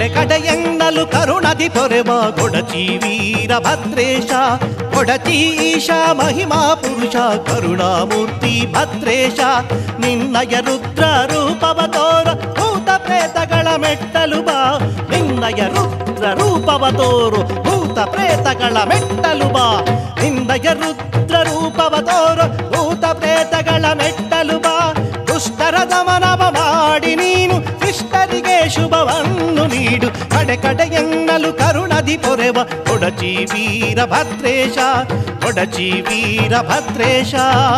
ಕಡೆ ಕಡೆ ಎನ್ನಲು ಕರುಣದಿ ಪೊರೆವ ಕೊಡಚಿ ವೀರ ಭದ್ರೇಶ ಕೊಡಚಿ ಈಶ ಮಹಿಮಾ ಪುರುಷ ಕರುಣಾಮೂರ್ತಿ ಭದ್ರೇಶ ನಿನ್ನಯ ರುದ್ರ ರೂಪವ ತೋರ ಭೂತ ಪ್ರೇತಗಳ ಮೆಟ್ಟಲು ಬಾ ನಿನ್ನಯ ರುದ್ರ ರೂಪವ ತೋರು ಭೂತ ಪ್ರೇತಗಳ ಮೆಟ್ಟಲು ಬಾ ನಿನ್ನಯ ರುದ್ರ ರೂಪವ ತೋರು ಭೂತ ಪ್ರೇತಗಳ ಮೆಟ್ಟಲು ಬಾ ದುಷ್ಟರ ದಮನವ ಮಾಡಿ ನೀನು ಶಿಷ್ಟರಿಗೆ ಶುಭವನ್ನು ನೀಡು ಕಡೆ ಕಡೆ ಎನ್ನಲು ಕರುಣದಿ ಪೊರೆವ ಕೊಡಚಿ ವೀರ ಭದ್ರೇಶ ಕೊಡಚಿ ವೀರ ಭದ್ರೇಶ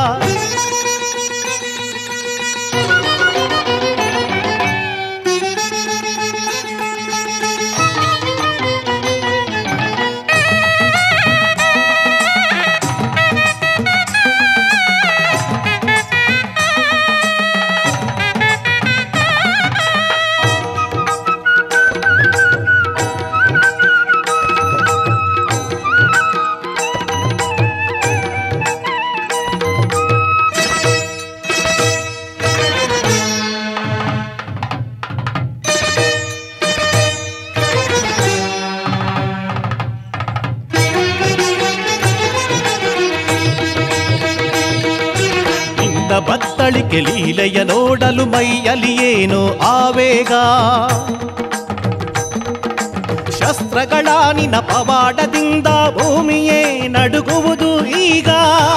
ನಿನ್ನ ಬತ್ತಳಿಕೆ ಲೀಲೆಯ ನೋಡಲು ಮೈಯಲ್ಲಿ ಏನೋ ಆವೇಗ ಶಸ್ತ್ರಗಳ ನಿನ್ನ ಪವಾಡದಿಂದ ಭೂಮಿಯೇ ನಡುಗುವುದು ಈಗ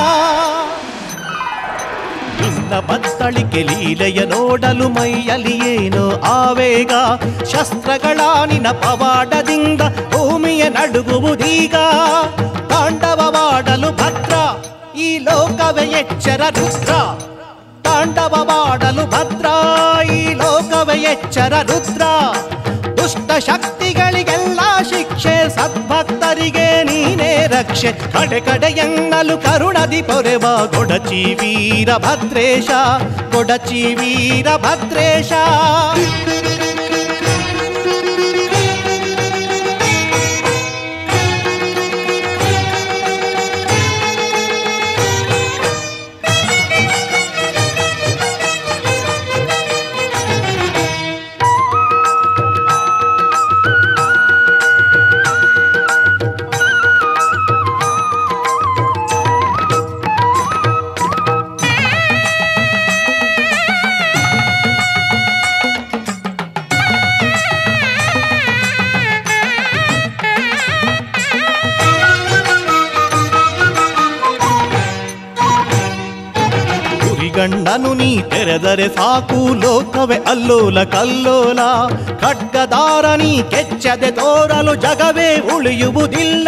ನಿನ್ನ ಬತ್ತಳಿಕೆ ಲೀಲೆಯ ನೋಡಲು ಮೈಯಲ್ಲಿ ಏನೋ ಆವೇಗ ಶಸ್ತ್ರಗಳ ನಿನ್ನ ಪವಾಡದಿಂದ ಭೂಮಿಯ ನಡುಗುವುದೀಗ ತಾಂಡವವಾಡಲು ಭದ್ರ ಈ ಲೋಕವೇ ಎಚ್ಚರ ರುದ್ರ ತಾಂಡವವಾಡಲು ಭದ್ರ ಈ ಲೋಕವೇ ಎಚ್ಚರ ರುದ್ರ ದುಷ್ಟ ಶಕ್ತಿಗಳಿಗೆಲ್ಲ ಶಿಕ್ಷೆ ಸದ್ಭಕ್ತರಿಗೆ ನೀನೇ ರಕ್ಷೆ ಕಡೆ ಕಡೆ ಎನ್ನಲು ಕರುಣದಿ ಪೊರೆವ ಕೊಡಚಿ ವೀರ ಭದ್ರೇಶ ಕೊಡಚಿ ವೀರ ಭದ್ರೇಶ ಗುರಿಗಣ್ಣನು ನೀ ತೆರೆದರೆ ಸಾಕು ಲೋಕವೇ ಅಲ್ಲೋಲ ಕಲ್ಲೋಲ ಖಡ್ಗದಾರ ನೀ ಕೆಚ್ಚದೆ ತೋರಲು ಜಗವೇ ಉಳಿಯುವುದಿಲ್ಲ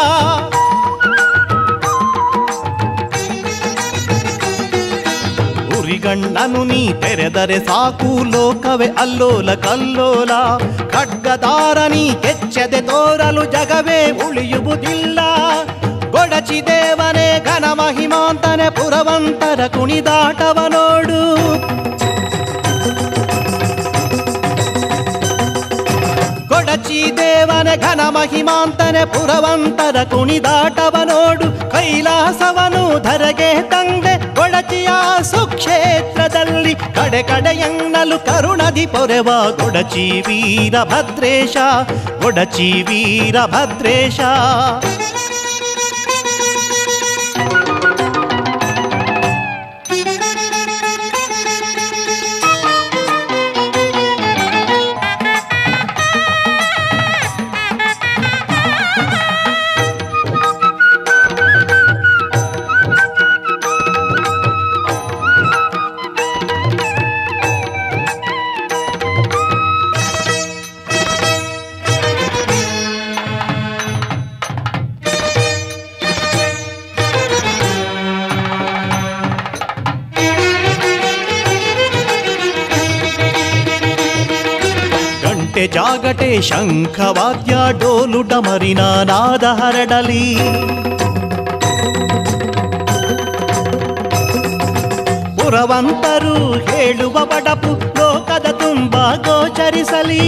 ಗುರಿಗಣ್ಣನು ನೀ ತೆರೆದರೆ ಸಾಕು ಲೋಕವೇ ಅಲ್ಲೋಲ ಕಲ್ಲೋಲ ಖಡ್ಗದಾರ ನೀ ಕೆಚ್ಚದೆ ತೋರಲು ಜಗವೇ ಉಳಿಯುವುದಿಲ್ಲ ಕೊಡಚಿ ದೇವನೇ ಘನ ಮಹಿಮಾಂತನೆ ಪುರವಂತರ ಕುಣಿದಾಟವ ನೋಡು ಕೊಡಚಿ ದೇವನ ಘನ ಮಹಿಮಾಂತನೆ ಪುರವಂತರ ಕುಣಿದಾಟವ ನೋಡು ಕೈಲಾಸವನು ಧರೆಗೆ ತಂದೆ ಕೊಡಚಿಯ ಸುಕ್ಷೇತ್ರದಲ್ಲಿ ಕಡೆ ಕಡೆ ಎನ್ನಲು ಕರುಣದಿ ಪೊರೆವ ಕೊಡಚಿ ವೀರ ಭದ್ರೇಶ ಕೊಡಚಿ ವೀರ ಭದ್ರೇಶ ಗಂಟೆ ಜಾಗಟೆ ಶಂಖವಾದ್ಯ ಡೋಲು ಡಮರಿನ ನಾದ ಹರಡಲಿ ಪುರವಂತರು ಹೇಳುವ ಬಡಪು ಲೋಕದ ತುಂಬ ಗೋಚರಿಸಲಿ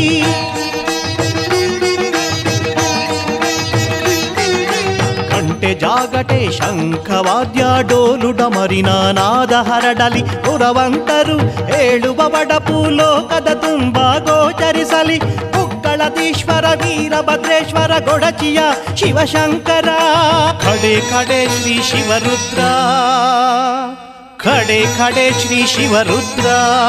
ಗಂಟೆ ಜಾಗಟೆ ಶಂಖವಾದ್ಯ ಡೋಲು ಡಮರಿನ ನಾದ ಹರಡಲಿ ಪುರವಂತರು ಹೇಳುವ ಬಡಪು ಲೋಕದ ತುಂಬ ಗೋಚರಿಸಲಿ ಪುಕ್ಕಳ ಹಳದೀಶ್ವರ ವೀರಭದ್ರೇಶ್ವರ ಗೊಡಚಿಯ ಶಿವಶಂಕರ ಕಡೆ ಕಡೆ ಶ್ರೀ ಶಿವರುದ್ರ ಕಡೆ ಕಡೆ ಶ್ರೀ ಶಿವರುದ್ರ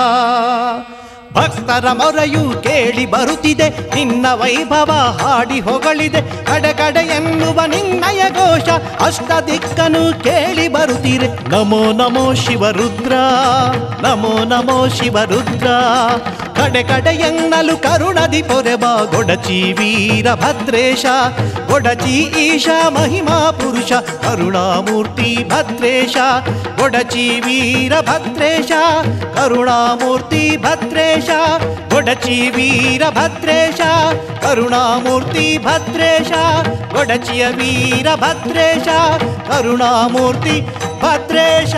ಭಕ್ತರ ಮೊರೆಯು ಕೇಳಿ ಬರುತ್ತಿದೆ ನಿನ್ನ ವೈಭವ ಹಾಡಿ ಹೊಗಳಿದೆ ಕಡೆ ಕಡೆ ಎನ್ನುವ ನಿನ್ನಯ ಘೋಷ ಅಷ್ಟ ದಿಕ್ಕನು ಕೇಳಿ ಬರುತ್ತಿರೆ ನಮೋ ನಮೋ ಶಿವರುದ್ರ ನಮೋ ನಮೋ ಶಿವರುದ್ರ ಕಡೆ ಕಡೆ ಎನ್ನಲು ಕರುಣದಿ ಪೊರೆಬ ಗೊಡಚಿ ವೀರಭದ್ರೇಶ ಗೊಡಚಿ ಈಶ ಮಹಿಮಾ ಪುರುಷ ಕರುಣಾಮೂರ್ತಿ ಭದ್ರೇಶ ಗೊಡಚಿ ವೀರಭದ್ರೇಶ ಕರುಣಾಮೂರ್ತಿ ಭದ್ರೇಶ ಗೊಡಚಿ ವೀರಭದ್ರೇಶ ಕರುಣಾಮೂರ್ತಿ ಭದ್ರೇಶ ಗೊಡಚಿಯ ವೀರಭದ್ರೇಶ ಕರುಣಾಮೂರ್ತಿ ಭದ್ರೇಶ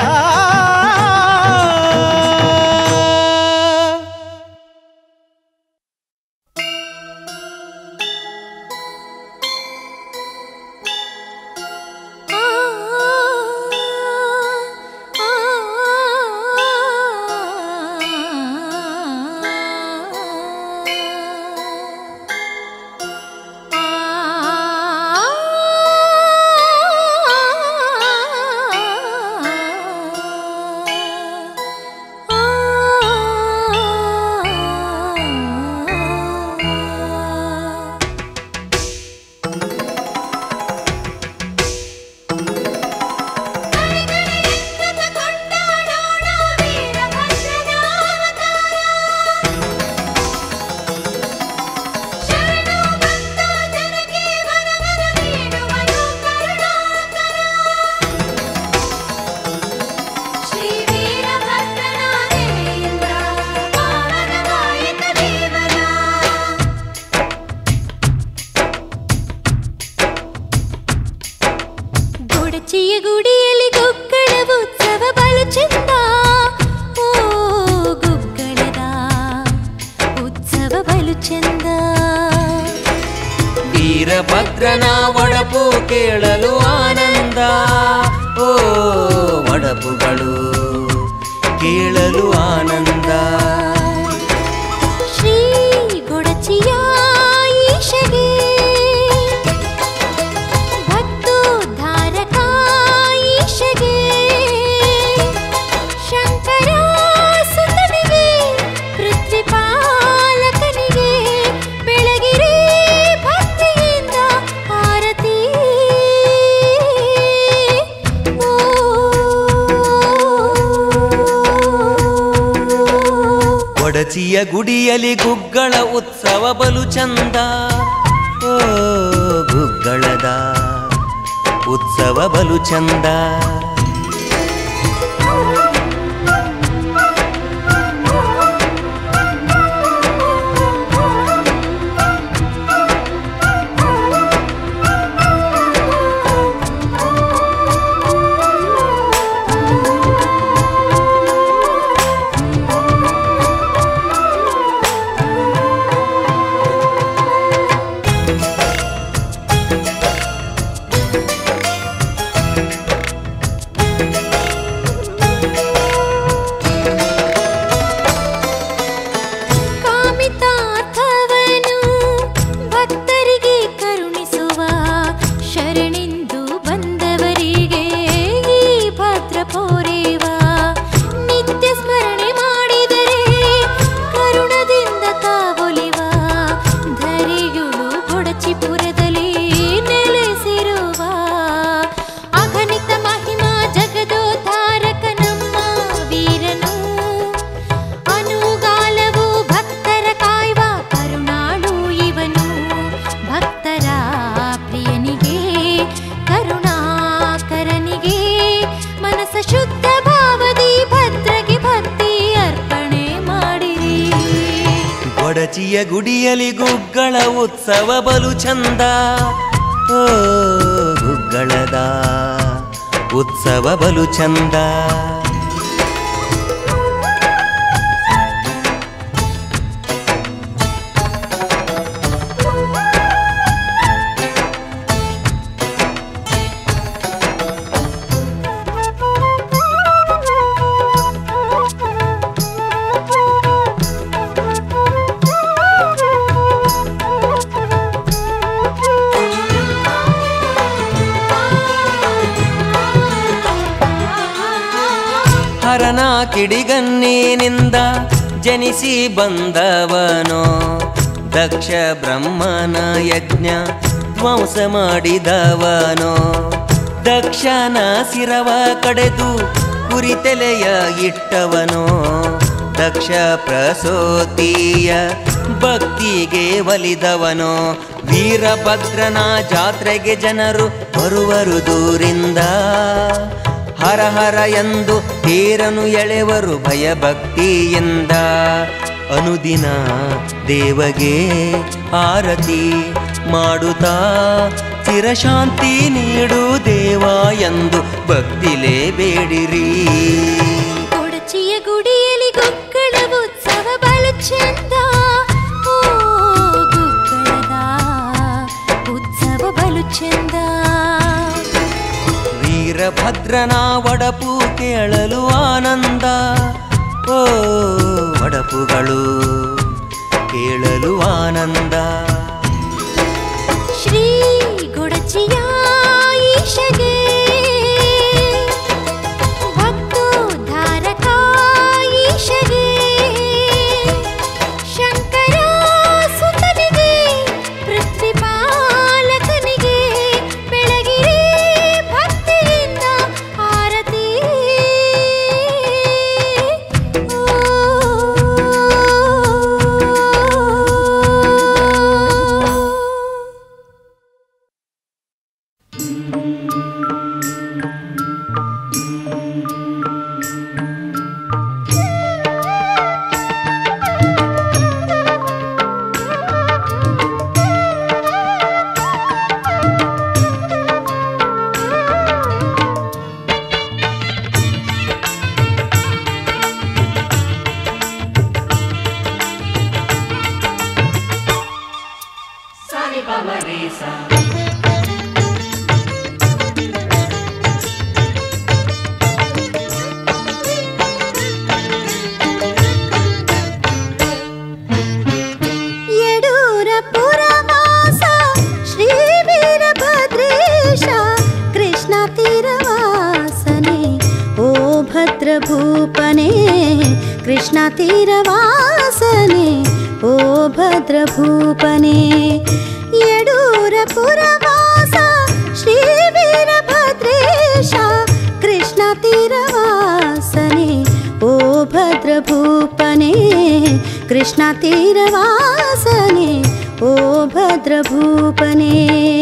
ಗೊಡಚಿಯ ಗುಡಿಯಲ್ಲಿ ಗುಗ್ಗಳ ಉತ್ಸವ ಬಲು ಚೆಂದ ಓ ಗುಗ್ಗಳದ ಉತ್ಸವ ಬಲು ಚೆಂದ ವೀರಭದ್ರನ ಒಡಪು ಕೇಳಲು ಆನಂದ ಓ ಒಡಪುಗಳು ಕೇಳಲು ಆನಂದ ಶ್ರೀ ಗೊಡಚಿಯ ಈಶಗೆ ಭಕ್ತೋದ್ಧಾರಕ ಈಶಗೆ ಶಂಕರ ಸುತನಿಗೆ ಪೃಥ್ವಿ ಪಾಲಕನಿಗೆ ಬೆಳಗಿರಿ ಭಕ್ತಿಯಿಂದ ಆರತಿ ಓ ಒಡಚಿಯ ಗುಡಿಯಲ್ಲಿ ಗುಗ್ಗಳ ಉತ್ಸವ ಬಲು ಚಂದ ಓ ಗುಗ್ಗಳದ ಉತ್ಸವ ಬಲು ಚಂದ ಕಾಮಿತಾರ್ಥವನು ಭಕ್ತರಿಗೆ ಕರುಣಿಸುವ ಶರಣಿಂದು ಬಂದವರಿಗೆ ಈ ಭದ್ರ ಪೋರೇವ ನಿತ್ಯ ಸ್ಮರಣೆ ಮಾಡಿದರೆ ಕರುಣದಿಂದ ತಾವೊಲಿವ ಧರಿಯುಳು ಕೊಡಚಿಪುರದಲ್ಲಿ ನೆಲೆಸಿರುವ ಅಗಣಿತ ಮಹಿಮಾ ಜಗದೋದ್ಧಾರಕ ನಮ್ಮ ವೀರನು ಅನುಗಾಲವು ಭಕ್ತರ ಕಾಯ್ವ ಕರುಣಾಳು ಇವನು ಭಕ್ತರ ಪ್ರಿಯನಿಗೆ ಕರುಣಾಕರನಿಗೆ ಮನಸ ಶುದ್ಧ ಭಾವದಿ ಭದ್ರಗೆ ಭಕ್ತಿ ಅರ್ಪಣೆ ಮಾಡಿರಿ ಒಡಚಿಯ ಗುಡಿಯಲ್ಲಿ ಗುಗ್ಗಳ ಉತ್ಸವ ಬಲು ಚಂದ ಓ ಗುಗ್ಗಳದ ಉತ್ಸವ ಬಲು ಚಂದ Thank you. ಹರನ ಕಿಡಿಗಣ್ಣಿನಿಂದ ಜನಿಸಿ ಬಂದವನೋ ದಕ್ಷ ಬ್ರಹ್ಮನ ಯಜ್ಞ ಧ್ವಂಸ ಮಾಡಿದವನೋ ದಕ್ಷನ ಶಿರವ ಕಡೆದು ಕುರಿತೆಲೆಯ ಇಟ್ಟವನೋ ದಕ್ಷ ಪ್ರಸೋತಿಯ ಭಕ್ತಿಗೆ ಒಲಿದವನೋ ವೀರಭದ್ರನ ಜಾತ್ರೆಗೆ ಜನರು ಬರುವರು ದೂರಿಂದ ಹರ ಹರ ಎಂದು ತೇರನು ಎಳೆವರು ಭಯಭಕ್ತಿಯಿಂದ ಅನುದಿನ ದೇವಗೆ ಆರತಿ ಮಾಡುತ್ತಾ ಚಿರಶಾಂತಿ ನೀಡು ದೇವ ಎಂದು ಭಕ್ತಿಲೇ ಬೇಡಿರಿ ಕೊಡಚಿಯ ಗುಡಿಯಲ್ಲಿ ಗುಗ್ಗಳ ಉತ್ಸವ ಬಲು ಚಂದ ಓ ಗುಗ್ಗಳದ ಉತ್ಸವ ಬಲು ಚಂದ ವೀರಭದ್ರನ ಒಡಪು ಕೇಳಲು ಆನಂದ ಓ ಒಡಪುಗಳು ಕೇಳಲು ಆನಂದ ಶ್ರೀ ಗುಡಚಿಯ ಈಶಗೆ ಭಕ್ತೋದ್ಧಾರಕ ಈಶಗೆ ಶಂಕರ ಸುತನಿಗೆ ಪೃಥ್ವಿ ಪಾಲಕನಿಗೆ ಬೆಳಗಿರಿ ಭಕ್ತಿಯಿಂದ ಆರತಿ ಓ ಯಡೂರ ಪುರವಾಸ ಶ್ರೀ ವೀರಭದ್ರೇಶ ಕೃಷ್ಣ ತೀರವಾಸನೆ ಓ ಭದ್ರಭೂಪನೆ ಕೃಷ್ಣ ತೀರವಾಸನೆ ಓ ಭದ್ರಭೂಪನೆ ಯಡೂರ ಪುರವಾಸ ಶ್ರೀ ವೀರಭದ್ರೇಶ ಕೃಷ್ಣ ತೀರವಾಸನೆ ಓ ಭದ್ರಭೂಪನೆ ಕೃಷ್ಣ ತೀರವಾಸನೆ ಓ ಭದ್ರಭೂಪನೆ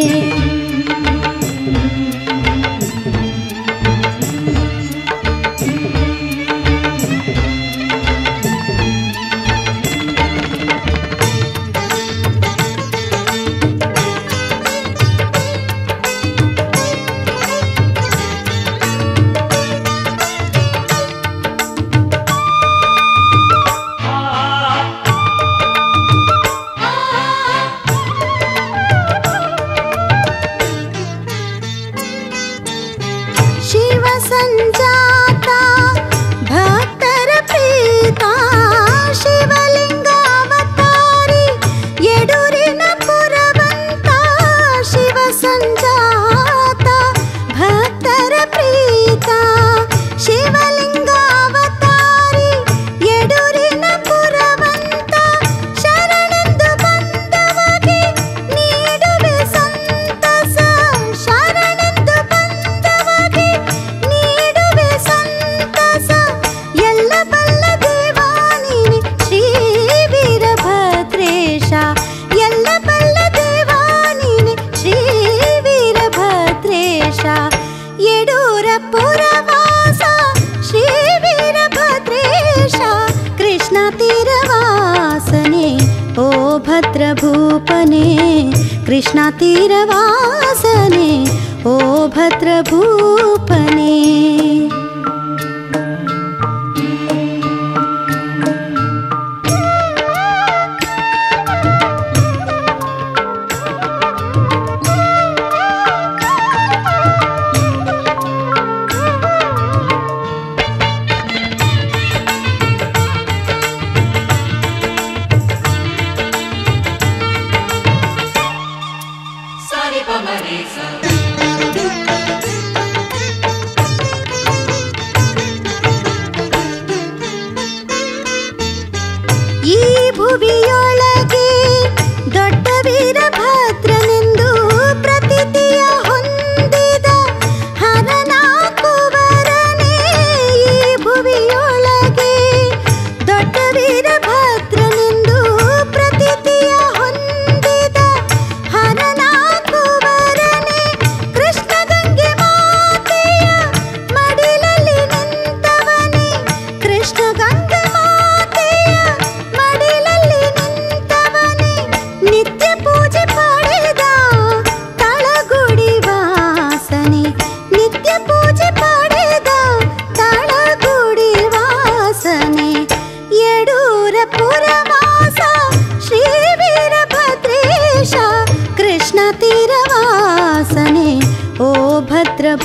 ಶಿವ ಸಂಜಾತ ಭಕ್ತರ ಪ್ರೀತ ಶಿವಲಿಂಗ ಅವತಾರಿ ಯಡೂರಿನ ಪುರವಂತ ಶಿವ ಸಂಜಾತ ಭಕ್ತರ ಪ್ರೀತ ಶಿವಲಿಂಗ ಅವತಾರಿ ಯಡೂರಿನ ಪುರವಂತ ಶರಣೆಂದು ಬಂದವಗೆ ನೀಡುವೆ ಸಂತಸ ಶರಣೆಂದು ಬಂದವಗೆ ನೀಡುವೆ ಸಂತಸ ಎಲ್ಲ ಬಲ್ಲ ದೇವಾ ನೀನೆ ಶ್ರೀ ವೀರಭದ್ರೇಶ ಎಲ್ಲ ಬಲ್ಲ ದೇವಾ ನೀನೆ ಶ್ರೀ ವೀರಭದ್ರೇಶ ಯಡೂರ ಪುರವಾಸ ಶ್ರೀ ವೀರಭದ್ರೇಶ ಕೃಷ್ಣ ತೀರವಾಸನೆ ಓ ಭದ್ರಭೂಪನೆ ಕೃಷ್ಣ ತೀರವಾಸನೆ ಓ ಭದ್ರಭೂಪನೆ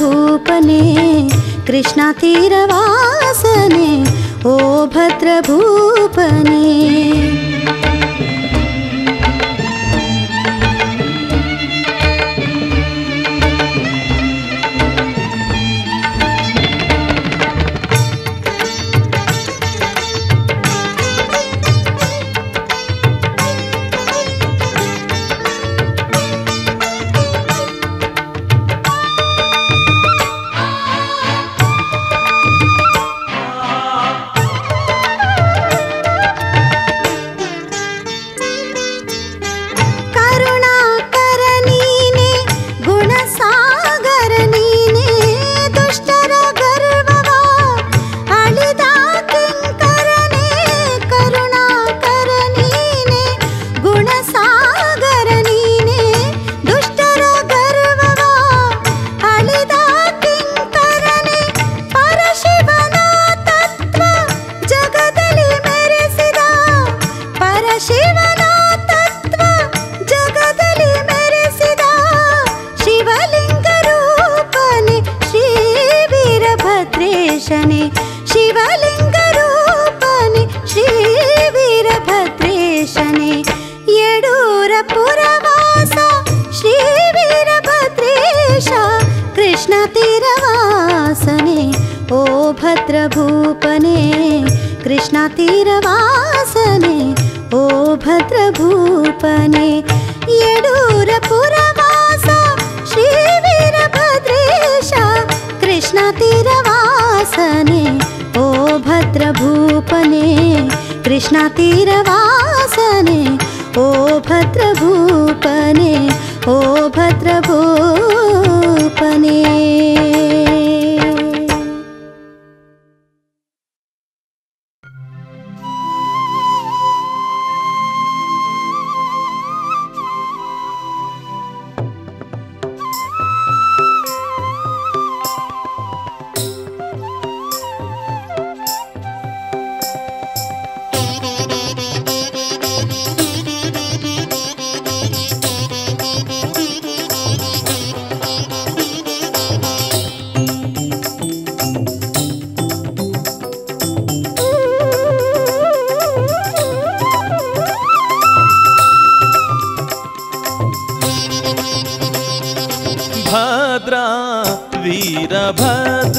ಭೂಪನೆ ಕೃಷ್ಣ ತೀರವಾಸನೆ ಓ ಭದ್ರ ಭೂಪನೆ ಕರುಣಾಕರ ನೀನೆ ಗುಣಸಾಗರ ನೀನೆ ದುಷ್ಟರ ಗರ್ವವ ಅಳಿದ ಕಿಂಕರನೇ ಕರುಣಾಕರ ನೀನೆ ಗುಣಸಾಗರ ನೀನೆ ದುಷ್ಟರ ಗರ್ವವ ಅಳಿದ ಕಿಂಕರನೇ ಪರಶಿವನ ತತ್ವ ಜಗದಲ್ಲಿ ಮೆರೆಸಿದ ಪರಶಿವನ ತತ್ವ ಜಗದಲ್ಲಿ ಮೆರೆಸಿದ ಶಿವಲಿಂಗ ರೂಪನೆ ಶ್ರೀ ವೀರಭದ್ರೇಶನೆ ಶಿವಲಿಂಗ ರೂಪನೆ ಶ್ರೀ ವೀರಭದ್ರೇಶನೆ ಯಡೂರ ಪುರವಾಸ ಶ್ರೀ ವೀರಭದ್ರೇಶ ಕೃಷ್ಣ ತೀರವಾಸನೆ ಓ ಭದ್ರ ಭೂಪನೆ ಕೃಷ್ಣ ತೀರವಾಸನೆ ಓ ಭದ್ರ ಭೂಪನೆ ಯಡೂರ ಪುರವಾಸ ಶ್ರೀ ವೀರಭದ್ರೇಶ ಕೃಷ್ಣ ತೀರವಾಸನೆ ಓ ಭದ್ರ ಭೂಪನೆ ಕೃಷ್ಣ ತೀರವಾಸನೆ ಓ ಭದ್ರ ಭೂಪನೆ ಓ ಭದ್ರ ಭೂಪನೆ ಭದ್ರ ವೀರಭದ್ರ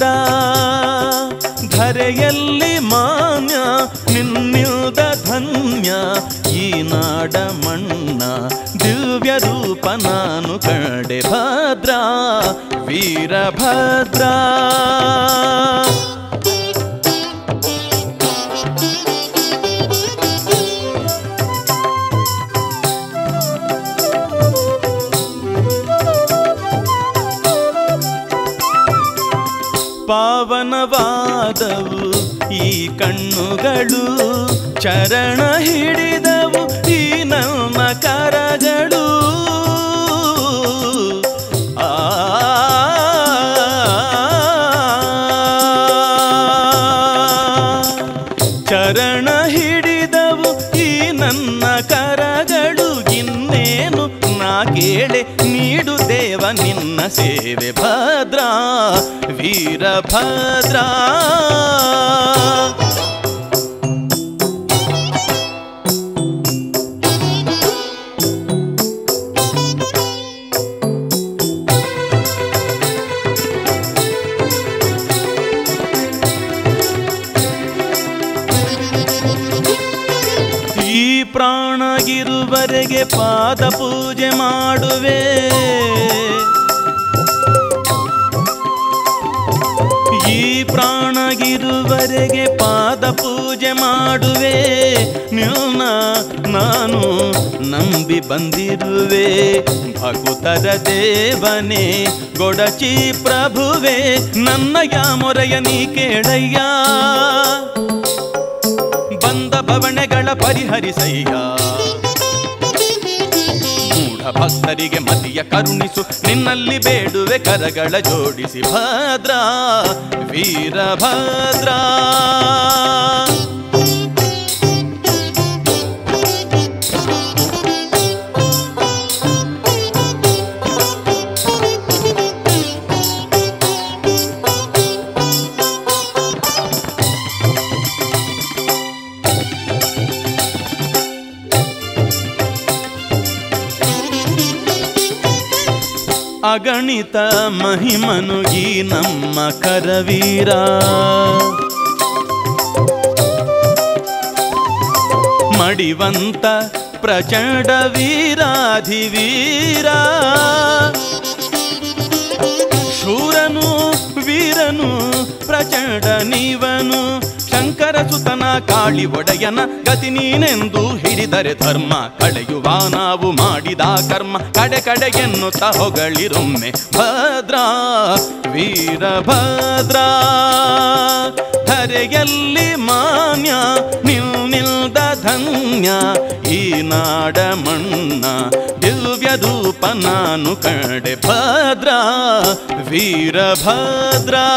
ಧರೆಯಲ್ಲಿ ಮಾನ್ಯ ನಿನ್ನಿಲ್ದ ಧನ್ಯ ಈ ನಾಡ ಮಣ್ಣ ದಿವ್ಯ ರೂಪ ನಾನು ಕಂಡೆ ಭದ್ರ ವೀರಭದ್ರ ಪಾವನವಾದವು ಈ ಕಣ್ಣುಗಳು ಚರಣ ಹಿಡಿದವು ಈ ನಮ್ಮ ಕರಗಳು ಆ ಚರಣ ಹಿಡಿದವು ಈ ನನ್ನ ಕರಗಳು ಇನ್ನೇನು ನಾ ಕೇಳೆ ನೀಡು ದೇವ ನಿನ್ನ ಸೇವೆ ಭದ್ರ ವೀರಭದ್ರ ಈ ಪ್ರಾಣಗಿರುವರೆಗೆ ಪಾದ ಪೂಜೆ ಮಾಡುವೆ ಈ ಪ್ರಾಣಗಿರುವರೆಗೆ ಪಾದ ಪೂಜೆ ಮಾಡುವೆ ನ್ಯೂನ ನಾನು ನಂಬಿ ಬಂದಿರುವೆ ಭಕುತರ ದೇವನೇ ಗೊಡಚಿ ಪ್ರಭುವೆ ನನ್ನಯ ಮೊರೆಯ ನೀ ಕೇಳಯ್ಯ ಬಂದ ಭವಣೆಗಳ ಪರಿಹರಿಸಯ್ಯ ಮೂಢ ಭಕ್ತರಿಗೆ ಮತಿಯ ಕರುಣಿಸು ನಿನ್ನಲ್ಲಿ ಬೇಡುವೆ ಕರಗಳ ಜೋಡಿಸಿ ಭದ್ರ ವೀರಭದ್ರ ಅಗಣಿತ ಮಹಿಮನು ಈ ನಮ್ಮ ಕರವೀರ ಮಡಿವಂತ ಪ್ರಚಂಡ ವೀರಾಧಿವೀರ ಶೂರನು ವೀರನು ಪ್ರಚಂಡ ನೀವನು ಶಂಕರ ಸುತನ ಕಾಳಿ ಒಡೆಯನ ಗತಿ ನೀನೆಂದು ಹಿಡಿದರೆ ಧರ್ಮ ಕಳೆಯುವ ನಾವು ಮಾಡಿದ ಕರ್ಮ ಕಡೆ ಕಡೆ ಎನ್ನುತ್ತ ಹೊಗಳಿರೊಮ್ಮೆ ಭದ್ರಾ ವೀರ ಭದ್ರಾ ಧರೆಯಲ್ಲಿ ಮಾನ್ಯ ನಿಲ್ ನಿಲ್ದ ಧನ್ಯ ಈ ನಾಡ ಮಣ್ಣ ದಿವ್ಯ ಧೂಪ ನಾನು ಕಡೆ ಭದ್ರಾ ವೀರ ಭದ್ರಾ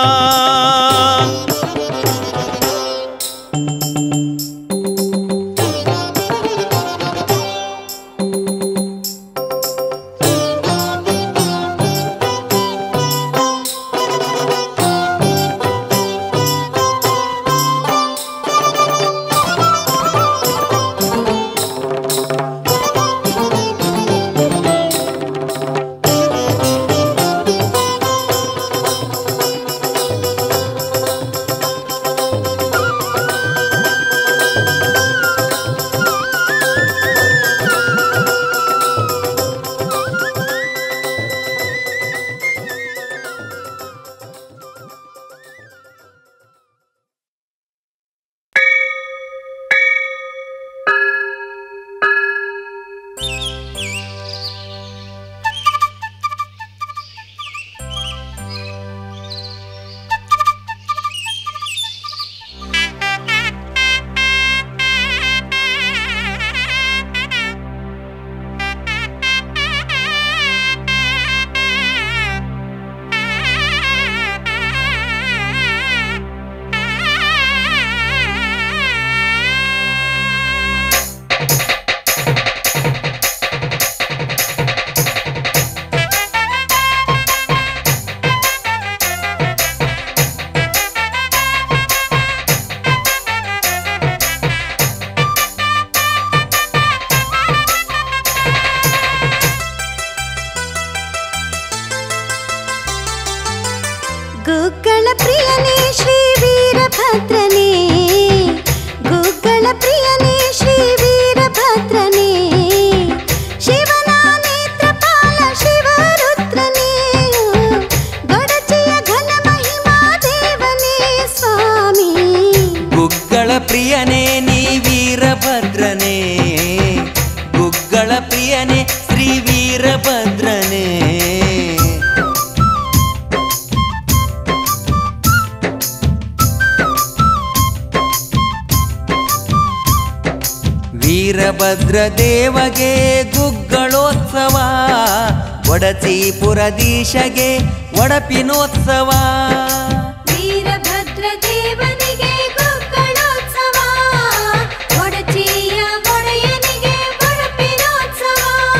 ಗುಗ್ಗಳ ಪ್ರಿಯನೇ ಶ್ರೀ ವೀರಭದ್ರನೇ ಗುಗ್ಗಳ ಪ್ರಿಯನೇ ಶ್ರೀ ವೀರಭದ್ರನೇ ಶಿವನ ನೇತ್ರಪಾಲ ಶಿವರುದ್ರನೇ ಗಡಚಿಯ ಘನ ಮಹಿಮಾ ದೇವನೇ ಸ್ವಾಮಿ ಗುಗ್ಗಳ ಪ್ರಿಯನೇ ನೀ ವೀರಭದ್ರನೇ ಗುಗ್ಗಳ ಪ್ರಿಯನೇ ಶ್ರೀ ವೀರಭದ್ರನೇ ವೀರಭದ್ರ ದೇವಗೆ ಗುಗ್ಗಳೋತ್ಸವ ಒಡಚೀಪುರದೀಶಗೆ ಒಡಪಿನೋತ್ಸವ ವೀರಭದ್ರ ದೇವನಿಗೆ ಗುಗ್ಗಳೋತ್ಸವ ಒಡಚಿಯ ಒಡೆಯನಿಗೆ ಒಡಪಿನೋತ್ಸವ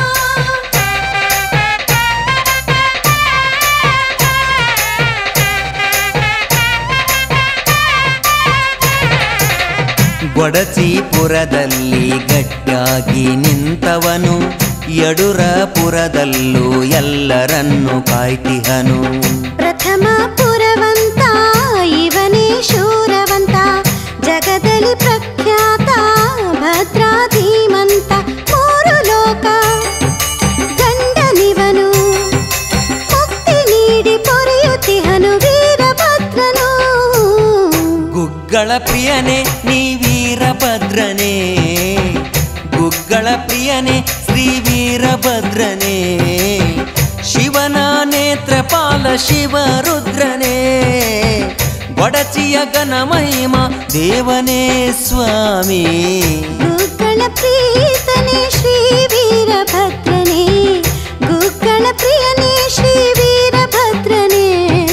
ಗೊಡಚೀಪುರದಲ್ಲಿ ಗಟ್ಟಿಯಾಗಿ ನಿಂತವನು ಯಡುರಪುರದಲ್ಲೂ ಎಲ್ಲರನ್ನು ಕಾಯ್ತಿಹನು ಪ್ರಥಮ ಪುರವಂತ ಇವನೇ ಶೂರವಂತ ಜಗದಲ್ಲಿ ಪ್ರಖ್ಯಾತ ಭದ್ರಾ ಧೀಮಂತ ಮೂರು ಲೋಕ ಗಂಡನಿವನು ಮುಕ್ತಿ ನೀಡಿ ಪೊರೆಯುತ್ತಿಹನು ವೀರಭದ್ರನು ಗುಗ್ಗಳ ಪ್ರಿಯನೇ ನೀ ವೀರಭದ್ರನೇ ಗುಗ್ಗಳ ಪ್ರಿಯನೇ ಶ್ರೀ ವೀರಭದ್ರನೇ ಶಿವನ ನೇತ್ರಪಾಲ ಶಿವರುದ್ರನೇ ಒಡಚಿಯ ಗನ ಮಹಿಮ ದೇವನೇ ಸ್ವಾಮಿ ಗುಗ್ಗಳ ಪ್ರೀತನೇ ಶ್ರೀ ವೀರಭದ್ರನೇ ಗುಗ್ಗಳ ಪ್ರಿಯನೇ ಶ್ರೀ ವೀರಭದ್ರನೇ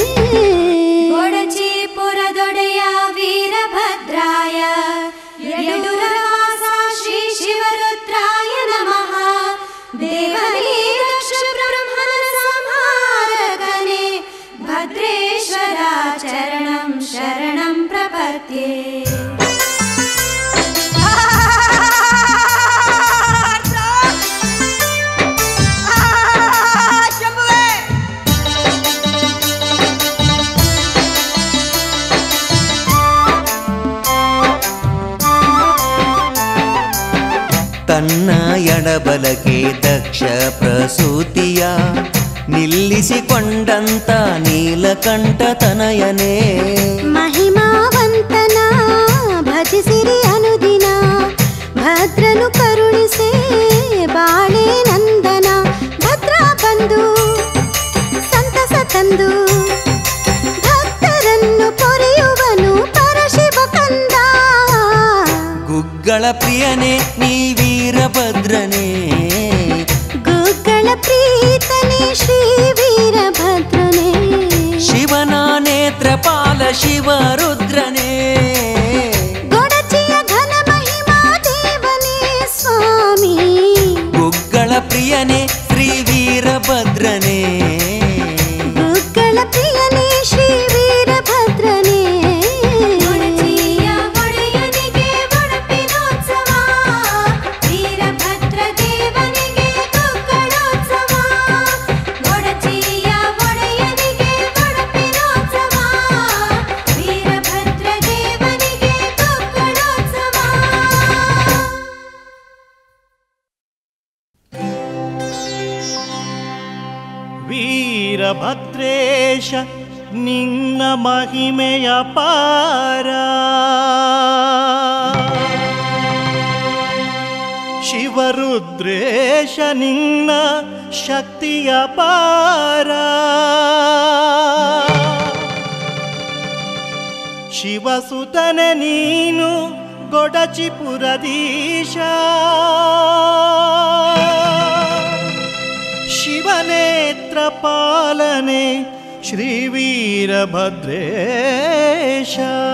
ಕೊಡಚಿಪುರದೊಡೆಯ ವೀರಭದ್ರಾಯ ಯಡುರವಾಸ ಶ್ರೀ ಶಿವರುದ್ರಾಯ ನಮಃ ದೇವನೇ ದಕ್ಷ ಬ್ರಹ್ಮನ ಸಂಹಾರಕನೇ ಭದ್ರೇಶ್ವರ ಚರಣಂ ಶರಣಂ ಪ್ರಪದ್ಯೆ ಶಂಭುವೇ ತನ್ನ ಎಡಬಲಕ್ಕೆ ದಕ್ಷ ಪ್ರಸೂತಿಯ ನಿಲ್ಲಿಸಿಕೊಂಡಂತ ನೀಲಕಂಠ ತನಯನೇ ಮಹಿಮಾವಂತನ ಭಜಿಸಿರಿ ಅನುದಿನ ಭದ್ರನು ಕರುಣಿಸೆ ಬಾಳೆ ನಂದನ ಭದ್ರ ಬಂದು ಸಂತಸ ತಂದು ಭಕ್ತರನ್ನು ಪೊರೆಯುವನು ಪರಶಿವ ಕಂದ ಗುಗ್ಗಳ ಪ್ರಿಯನೇ ನೀ ವೀರಭದ್ರನೇ ಗುಗ್ಗಳ ಪ್ರೀತನೇ ಶ್ರೀ ವೀರಭದ್ರನೇ ಶಿವನ ನೇತ್ರಪಾಲ ಶಿವ ರುದ್ರನೇ ಗೊಡಚಿಯ ಘನ ಮಹಿಮಾ ದೇವನೇ ಸ್ವಾಮಿ ಗುಗ್ಗಳ ಪ್ರಿಯನೇ ಶ್ರೀ ವೀರಭದ್ರನೇ ಗುಗ್ಗಳ ಪ್ರಿಯನೇ ಶ್ರೀ ವೀರಭದ್ರನೇ ಒಡಚಿಯ ಒಡೆಯನಿಗೆ ಒಡಪಿನೋತ್ಸವ ವೀರಭದ್ರ ದೇವನಿಗೆ ಗುಗ್ಗಳೋತ್ಸವ ಒಡಚಿಯ ಒಡೆಯನಿಗೆ ಒಡಪಿನೋತ್ಸವ ವೀರಭದ್ರ ದೇವನಿಗೆ ಗುಗ್ಗಳೋತ್ಸವ ವೀರಭದ್ರೇಶ ನಿನ್ನ ಮಹಿಮೆಯ ಪಾರ ಶಿವರುದ್ರೇಶ ನಿನ್ನ ಶಕ್ತಿಯ ಪಾರ ಶಿವಸುತನೆ ನೀನು ಗೊಡಚಿಪುರದೀಶ ಶಿವನೇತ್ರ ಪಾಲನೆ ಶ್ರೀ ವೀರಭದ್ರೇಶ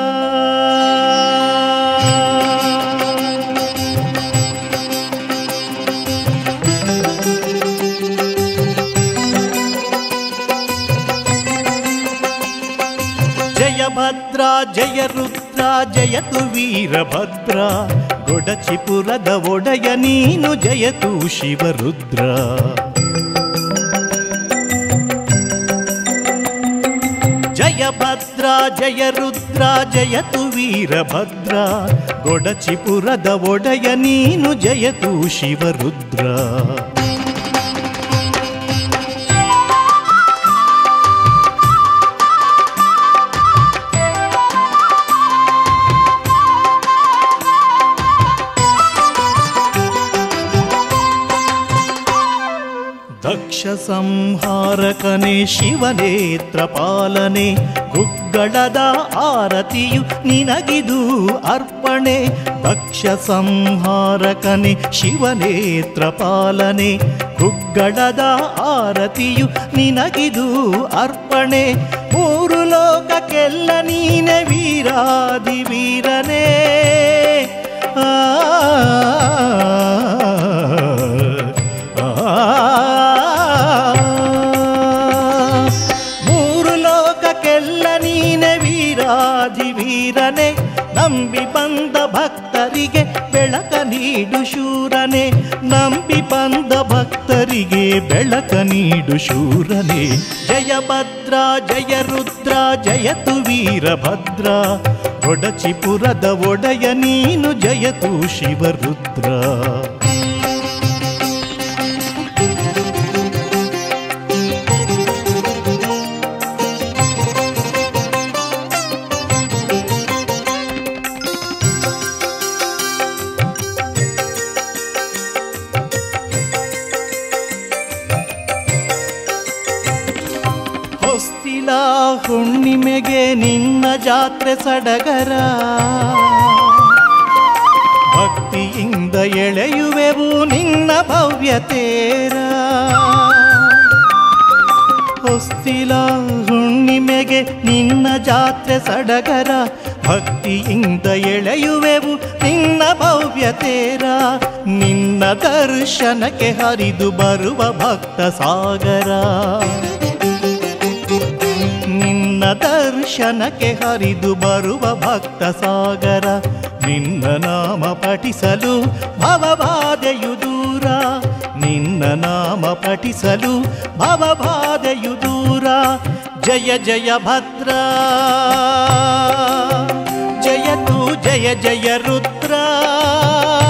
ಜಯ ಭದ್ರ ಜಯ ರುದ್ರ ಜಯತು ವೀರಭದ್ರ ಗೊಡಚಿಪುರದ ಒಡೆಯ ನೀನು ಜಯತು ಶಿವರುದ್ರ ಜಯ ಭದ್ರ ಜಯ ರುದ್ರ ಜಯತು ವೀರಭದ್ರ ಗೊಡಚಿಪುರದ ಒಡೆಯ ನೀನು ಜಯತು ಶಿವರುದ್ರ ದಕ್ಷ ಸಂಹಾರಕನೇ ಶಿವನೇತ್ರ ಪಾಲನೆ ಗುಗ್ಗಳದ ಆರತಿಯು ನಿನಗಿದು ಅರ್ಪಣೆ ದಕ್ಷ ಸಂಹಾರಕನೇ ಶಿವನೇತ್ರ ಪಾಲನೆ ಗುಗ್ಗಳದ ಆರತಿಯು ನಿನಗಿದು ಅರ್ಪಣೆ ಮೂರು ಲೋಕಕ್ಕೆಲ್ಲ ನೀನೆ ವೀರಾದಿ ವೀರನೇ ಆ ಮೂರು ಲೋಕಕ್ಕೆಲ್ಲ ನೀನೆ ವೀರಾಧಿ ವೀರನೆ ನಂಬಿ ಬಂದ ಭಕ್ತರಿಗೆ ಬೆಳಕ ನೀಡು ಶೂರನೆ ನಂಬಿ ಬಂದ ಭಕ್ತರಿಗೆ ಬೆಳಕ ನೀಡು ಶೂರನೆ ಜಯ ಭದ್ರ ಜಯ ರುದ್ರ ಜಯತು ವೀರಭದ್ರ ಒಡಚಿಪುರದ ಒಡೆಯ ನೀನು ಜಯತು ಶಿವರುದ್ರ ಹೊಸ್ತಿಲ ಹುಣ್ಣಿಮೆಗೆ ನಿನ್ನ ಜಾತ್ರೆ ಸಡಗರ ಭಕ್ತಿಯಿಂದ ಎಳೆಯುವೆವು ನಿನ್ನ ಭವ್ಯತೇರ ಹೊಸ್ತಿಲ ಹುಣ್ಣಿಮೆಗೆ ನಿನ್ನ ಜಾತ್ರೆ ಸಡಗರ ಭಕ್ತಿಯಿಂದ ಎಳೆಯುವೆವು ನಿನ್ನ ಭವ್ಯತೇರ ನಿನ್ನ ದರ್ಶನಕ್ಕೆ ಹರಿದು ಬರುವ ಭಕ್ತ ಸಾಗರ ನಿನ್ನ ದರ್ಶನಕ್ಕೆ ಹರಿದು ಬರುವ ಭಕ್ತ ಸಾಗರ ನಿನ್ನ ನಾಮ ಪಠಿಸಲು ಭವಬಾಧೆಯು ದೂರ ನಿನ್ನ ನಾಮ ಪಠಿಸಲು ಭವಬಾಧೆಯು ದೂರ ಜಯ ಜಯ ಭದ್ರ ಜಯತು ಜಯ ಜಯ ರುದ್ರ